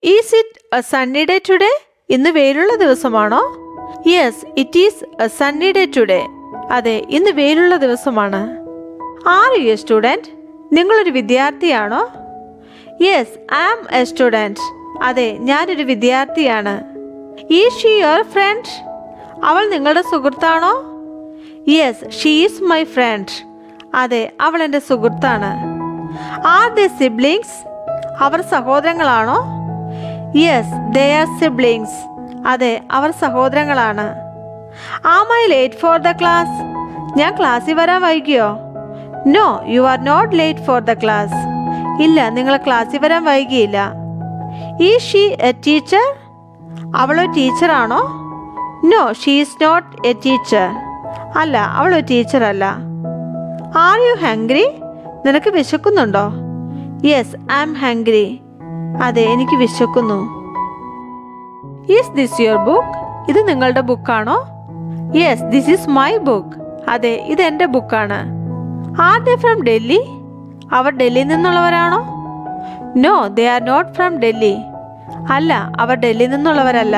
Is it a sunny day today ഇന്ന് വെയിലുള്ള ദിവസമാണോ yes it is a sunny day today അതെ ഇന്ന് വെയിലുള്ള ദിവസമാണ് ആർ യു എ സ്റ്റുഡൻറ് നിങ്ങളൊരു വിദ്യാർത്ഥിയാണോ yes I am a student അതെ ഞാനൊരു വിദ്യാർത്ഥിയാണ് ഈ ഷീ യുവർ ഫ്രണ്ട് അവൾ നിങ്ങളുടെ സുഹൃത്താണോ yes she is my friend അതെ അവൾ എൻ്റെ സുഹൃത്താണ് ആർ ദ സിബ്ലിങ്സ് അവർ സഹോദരങ്ങളാണോ യെസ് ദേ ആർ സിബ്ലിങ്സ് അതെ അവർ സഹോദരങ്ങളാണ് am I late for the class ഞാൻ ക്ലാസ്സിൽ വരാൻ വൈകിയോ no you are not late for the class ഇല്ല നിങ്ങൾ ക്ലാസ്സിൽ വരാൻ വൈകിയില്ല ഈ ഷീ എ ടീച്ചർ അവളൊരു ടീച്ചറാണോ no she is not a teacher അല്ല അവളൊരു ടീച്ചർ അല്ല ആർ യു ഹംഗ്രി നിനക്ക് വിശക്കുന്നുണ്ടോ യെസ് ഐ ആം ഹംഗ്രി അതെ എനിക്ക് വിശക്കുന്നു ഈസ് ദിസ് യുവർ ബുക്ക് ഇത് നിങ്ങളുടെ ബുക്കാണോ yes this is my book അതെ ഇത് എൻ്റെ ബുക്കാണ് ആർ ദേ ഫ്രം ഡൽഹി അവർ ഡൽഹിയിൽ നിന്നുള്ളവരാണോ no they are not from Delhi അല്ല അവർ ഡൽഹിയിൽ നിന്നുള്ളവരല്ല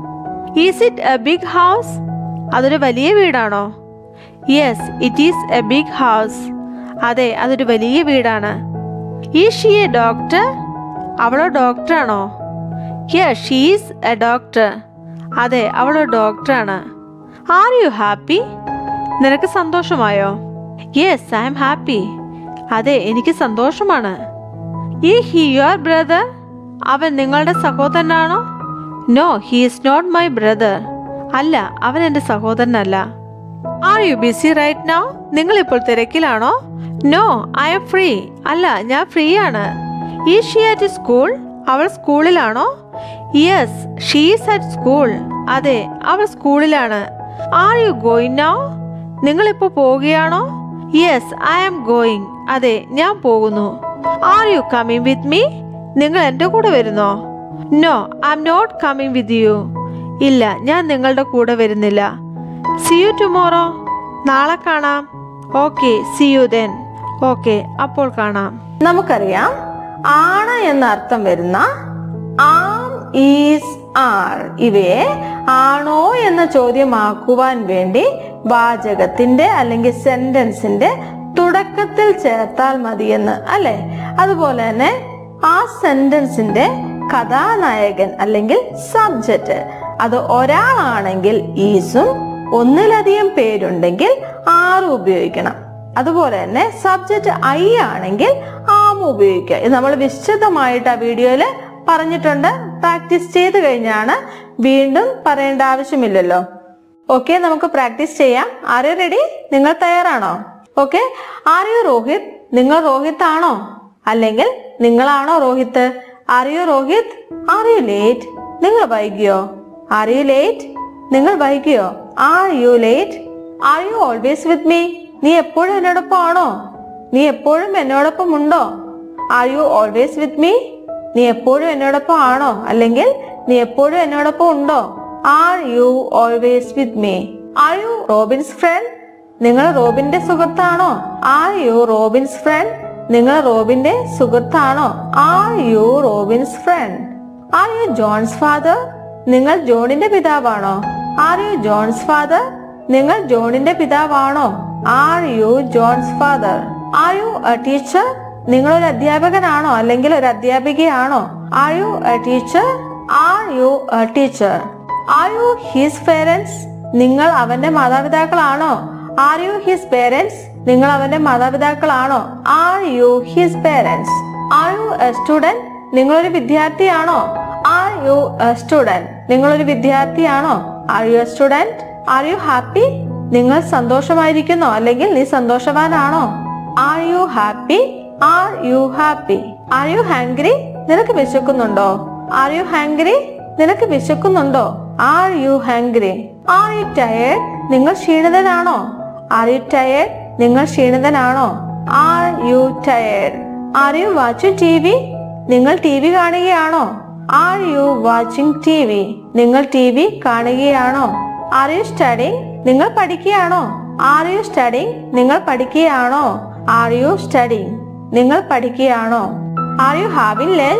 is it a big house അതൊരു വലിയ വീടാണോ yes it is a big house അതെ അതൊരു വലിയ വീടാണ് ഈ ഷീ എ ഡോക്ടർ അവളോ ഡോക്ടറാണോ യെസ് ഷീസ് എ ഡോക്ടർ അതെ അവളൊരു ഡോക്ടറാണ് ആർ യു ഹാപ്പി നിനക്ക് സന്തോഷമായോ യെസ് ഐ എം ഹാപ്പി അതെ എനിക്ക് സന്തോഷമാണ് ഈ ഹി യുവർ ബ്രദർ അവൻ നിങ്ങളുടെ സഹോദരനാണോ no he is not my brother അല്ല അവൻ എൻ്റെ സഹോദരനല്ല are you busy right now നിങ്ങൾ ഇപ്പോൾ തിരക്കിലാണോ നോ ഐ എം ഫ്രീ അല്ല ഞാൻ ഫ്രീ ആണ് ഈ ഷീ അറ്റ് സ്കൂൾ അവൾ സ്കൂളിലാണോ യെസ് ഷീസ് അറ്റ് സ്കൂൾ അതെ അവൾ സ്കൂളിലാണ് ആർ യു ഗോയിങ് നൗ നിങ്ങൾ ഇപ്പോൾ പോവുകയാണോ യെസ് ഐ ആം ഗോയിങ് അതെ ഞാൻ പോകുന്നു are you coming with me നിങ്ങൾ എൻ്റെ കൂടെ വരുന്നോ no I am not coming with you ഇല്ല ഞാൻ നിങ്ങളുടെ കൂടെ വരുന്നില്ല സി യു ടുമോറോ നാളെ കാണാം okay see you then okay അപ്പോൾ കാണാം നമുക്കറിയാം ആണ് എന്ന അർത്ഥം വരുന്ന ആം ഈസ് ആർ ഇവയെ ആണോ എന്ന ചോദ്യമാക്കുവാൻ വേണ്ടി വാചകത്തിന്റെ അല്ലെങ്കിൽ സെന്റൻസിന്റെ തുടക്കത്തിൽ ചേർത്താൽ മതിയെന്ന് അല്ലെ അതുപോലെ തന്നെ ആ സെന്റൻസിന്റെ കഥാനായകൻ അല്ലെങ്കിൽ സബ്ജക്റ്റ് അത് ഒരാളാണെങ്കിൽ ഈസും ഒന്നിലധികം പേരുണ്ടെങ്കിൽ ആറും ഉപയോഗിക്കണം അതുപോലെ തന്നെ സബ്ജക്റ്റ് ഐ ആണെങ്കിൽ ആം ഉപയോഗിക്കുക ഇത് നമ്മൾ വിശദമായിട്ട് ആ വീഡിയോയിൽ പറഞ്ഞിട്ടുണ്ട് പ്രാക്ടീസ് ചെയ്ത് കഴിഞ്ഞാണ് വീണ്ടും പറയേണ്ട ആവശ്യമില്ലല്ലോ ഓക്കെ നമുക്ക് പ്രാക്ടീസ് ചെയ്യാം ആർ യു റെഡി നിങ്ങൾ തയ്യാറാണോ ഓക്കെ ആർ യു രോഹിത് നിങ്ങൾ രോഹിത് ആണോ അല്ലെങ്കിൽ നിങ്ങളാണോ Rohit are you Rohit are you late നിങ്ങൾ വൈകിയോ ആർ യു ലേറ്റ് നിങ്ങൾ വൈകിയോ are you late are you always with me നീ എപ്പോഴും എന്നോടൊപ്പം ആണോ നീ എപ്പോഴും എന്നോടൊപ്പം ഉണ്ടോ are you always with me നീ എപ്പോഴും എന്നോടൊപ്പം ആണോ അല്ലെങ്കിൽ നീ എപ്പോഴും എന്നോടൊപ്പം ഉണ്ടോ are you always with me are you Robin's friend നിങ്ങൾ റോബിന്റെ സുഹൃത്താണോ ആർ യു റോബിൻസ് ഫ്രണ്ട് നിങ്ങൾ റോബിന്റെ സുഹൃത്താണോ are you Robin's front are you John's father നിങ്ങൾ ജോണിന്റെ പിതാവാണോ ആർ യു ജോൺസ് ഫാദർ നിങ്ങൾ ജോണിന്റെ പിതാവാണോ are you John's father are you a teacher നിങ്ങൾ ഒരു അധ്യാപകനാണോ അല്ലെങ്കിൽ ഒരു അധ്യാപികയാണോ are you a teacher are you a teacher are you his parents നിങ്ങൾ അവന്റെ മാതാപിതാക്കളാണോ ആർ യു ഹിസ് പേരൻസ് നിങ്ങൾ അവന്റെ മാതാപിതാക്കളാണോ are you his parents are you a student നിങ്ങളൊരു വിദ്യാർത്ഥിയാണോ ആർ യു എ സ്റ്റുഡന്റ് നിങ്ങളൊരു വിദ്യാർത്ഥിയാണോ are you a student are you happy നിങ്ങൾ സന്തോഷമായിരിക്കുന്നോ അല്ലെങ്കിൽ നീ സന്തോഷവാനാണോ are you happy are you happy are you hungry നിനക്ക് വിശക്കുന്നുണ്ടോ ആർ യു ഹാംഗ്രി നിനക്ക് വിശക്കുന്നുണ്ടോ are you hungry are you tired നിങ്ങൾ ക്ഷീണിതനാണോ ആർ യു ടയേർഡ് നിങ്ങൾ ക്ഷീണിതനാണോ are you tired are you watching T V നിങ്ങൾ ടി വി കാണുകയാണോ are you watching T V നിങ്ങൾ ടി വി കാണുകയാണോ ആർ യു സ്റ്റഡിങ് നിങ്ങൾ പഠിക്കുകയാണോ ആർ യു സ്റ്റഡിങ് നിങ്ങൾ പഠിക്കുകയാണോ ആർ യു സ്റ്റഡിങ് നിങ്ങൾ പഠിക്കുകയാണോ ആർ യു ഹാവിംഗ് ലഞ്ച്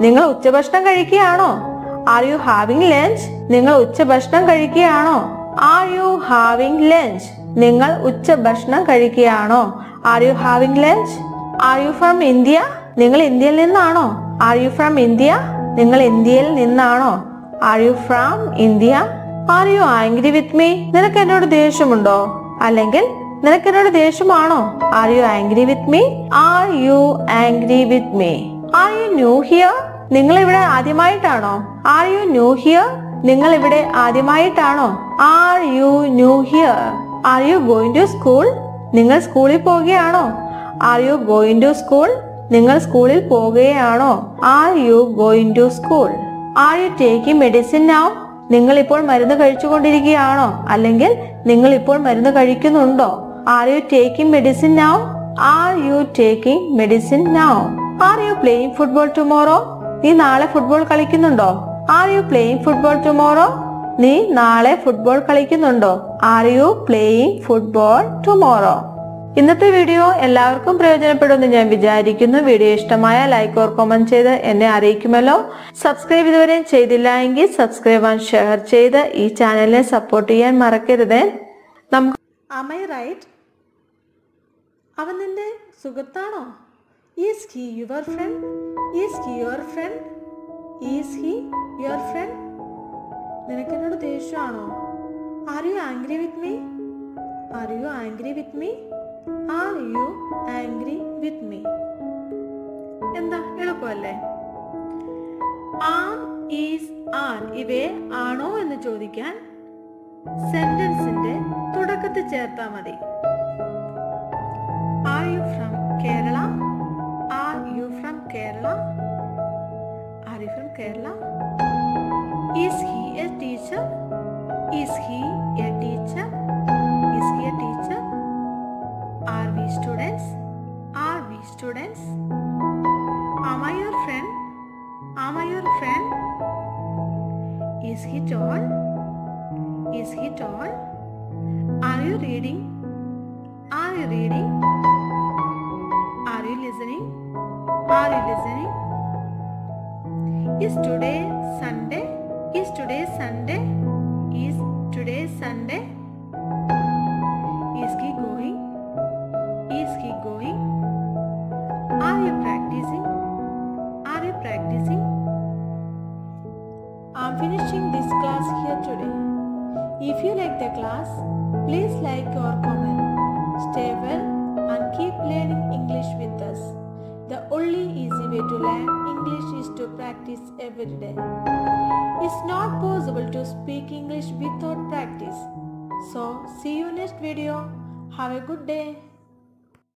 നിങ്ങൾ ഉച്ചഭക്ഷണം കഴിക്കുകയാണോ ആർ യു ഹാവിംഗ് ലഞ്ച് നിങ്ങൾ ഉച്ചഭക്ഷണം കഴിക്കുകയാണോ ആർ യു ഹാവിംഗ് ലഞ്ച് നിങ്ങൾ ഉച്ചഭക്ഷണം കഴിക്കുകയാണോ are you having lunch are you from India നിങ്ങൾ ഇന്ത്യയിൽ നിന്നാണോ ആർ യു ഫ്രം ഇന്ത്യ നിങ്ങൾ ഇന്ത്യയിൽ നിന്നാണോ are you from India are you angry with me നിനക്ക് എന്നോട് ദേഷ്യമുണ്ടോ അല്ലെങ്കിൽ നിനക്ക് എന്നോട് ദേഷ്യമാണോ are you angry with me are you angry with me are you new here നിങ്ങൾ ഇവിടെ ആദ്യമായിട്ടാണോ ആർ യു ന്യൂ ഹിയർ നിങ്ങൾ ഇവിടെ ആദ്യമായിട്ടാണോ are you new here are you going to school നിങ്ങൾ സ്കൂളിൽ പോവുകയാണോ are you going to school നിങ്ങൾ സ്കൂളിൽ പോകുകയാണോ are you going to school are you taking medicine now നിങ്ങൾ ഇപ്പോൾ മരുന്ന് കഴിച്ചുകൊണ്ടിരിക്കുകയാണോ അല്ലെങ്കിൽ നിങ്ങൾ ഇപ്പോൾ മരുന്ന് കഴിക്കുന്നുണ്ടോ are you taking medicine now are you taking medicine now are you playing football tomorrow നീ നാളെ ഫുട്ബോൾ കളിക്കുന്നുണ്ടോ are you playing football tomorrow നീ നാളെ ഫുട്ബോൾ കളിക്കുന്നുണ്ടോ are you playing football tomorrow ഇന്നത്തെ വീഡിയോ എല്ലാവർക്കും പ്രയോജനപ്പെടുമെന്ന് ഞാൻ വിചാരിക്കുന്നു വീഡിയോ ഇഷ്ടമായ ലൈക്ക് ഓർ കമന്റ് ചെയ്ത് എന്നെ അറിയിക്കുമല്ലോ സബ്സ്ക്രൈബ് ഇതുവരെ ചെയ്തില്ല എങ്കിൽ സബ്സ്ക്രൈബ് ആൻഡ് ഷെയർ ചെയ്ത് ഈ ചാനലിനെ സപ്പോർട്ട് ചെയ്യാൻ മറക്കരുത് നമുക്ക് Am I right? അവൻ നിന്റെ സുഹൃത്താണോ is he your friend is he your friend is he your friend നിനക്ക് എന്നോട് ദേഷ്യമാണോ are you angry with me are you angry with me are you angry with me എന്താ എളുപ്പമല്ലേ ആം ഈസ് ആർ ഇവയെ ആണോ എന്ന് ചോദിക്കാൻ സെന്റൻസിന്റെ തുടക്കത്തിൽ ചേർത്താ മതി are you from Kerala are you from Kerala are you from Kerala is he a teacher is he a teacher is he a teacher are we students are we students am I your friend am I your friend is he tall Is he tall? Are you reading? Are you reading? Are you listening? Are you listening? Is today Sunday? Is today Sunday? Is today Sunday? Is he going? Is he going? Are you practicing? Are you practicing? I'm finishing this class here today. If you like the class, please like or comment. Stay well and keep learning English with us. The only easy way to learn English is to practice every day. It's not possible to speak English without practice. So, see you next video. Have a good day.